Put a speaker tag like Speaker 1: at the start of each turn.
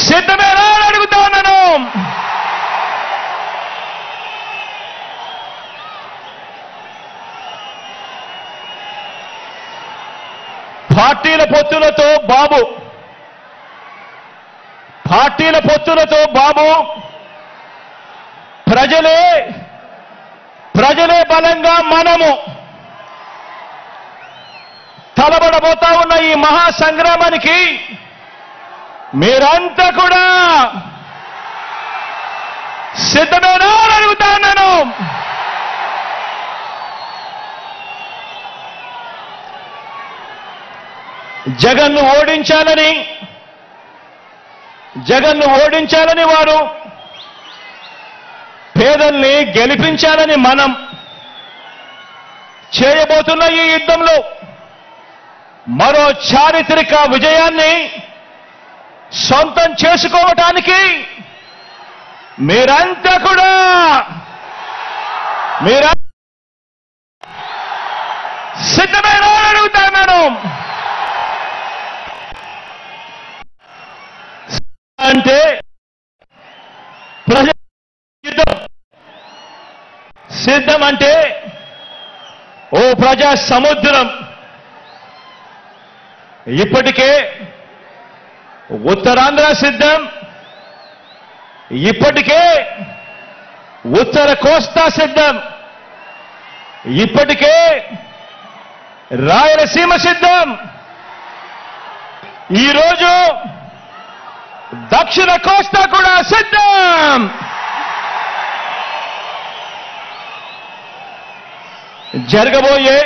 Speaker 1: సిద్ధమేనా అని అడుగుతా ఉన్నాను పార్టీల పొత్తులతో బాబు పార్టీల పొత్తులతో బాబు ప్రజలే ప్రజలే బలంగా మనము తలబడబోతా ఉన్న ఈ మహా సంగ్రామానికి మీరంతా కూడా సిద్ధమేనా అని అడుగుతా ఉన్నాను జగన్ను ఓడించాలని జగన్ను ఓడించాలని వారు పేదల్ని గెలిపించాలని మనం చేయబోతున్న ఈ యుద్ధంలో మరో చారిత్రక విజయాన్ని సొంతం చేసుకోవటానికి మీరంతా కూడా మీరా సిద్ధమైన అడుగుతాను అంటే ప్రజ యుద్ధం సిద్ధం అంటే ఓ ప్రజా సముద్రం ఇప్పటికే ఉత్తరాంధ్ర సిద్ధం ఇప్పటికే ఉత్తర కోస్తా సిద్ధం ఇప్పటికే రాయలసీమ సిద్ధం ఈరోజు దక్షిణ కోస్తా కూడా సిద్ధం జరగబోయే